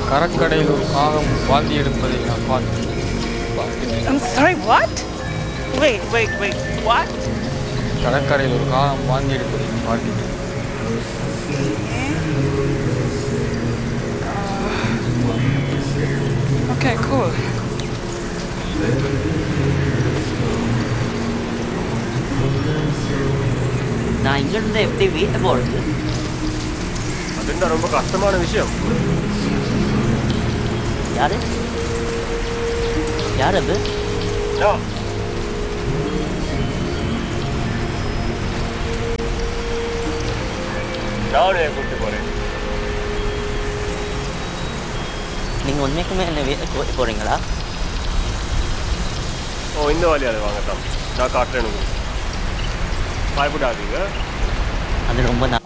கடற்கரையில் ஒரு காகம் வாந்தி எடுப்பதை நான் பார்த்தேன் பார்த்தேன். I'm sorry, what? Wait, wait, wait, what? கடற்கரையில் ஒரு காகம் வாந்தி எடுப்பதை நான் பார்த்தேன் Okay, cool. நான் இங்கிருந்து எப்படி வீட்டு போகிறது அதுதான் ரொம்ப கஷ்டமான விஷயம் யாரு யார் அது நான் நானே கூட்டு போறேன் நீங்கள் உண்மைக்குமே என்ன வீட்டுக்கு கூட்டி போகிறீங்களா ஓ இந்த வழியால வாங்க தான் நான் காட்டுறேன் உங்களுக்கு பயப்படாதீங்க அது ரொம்ப ந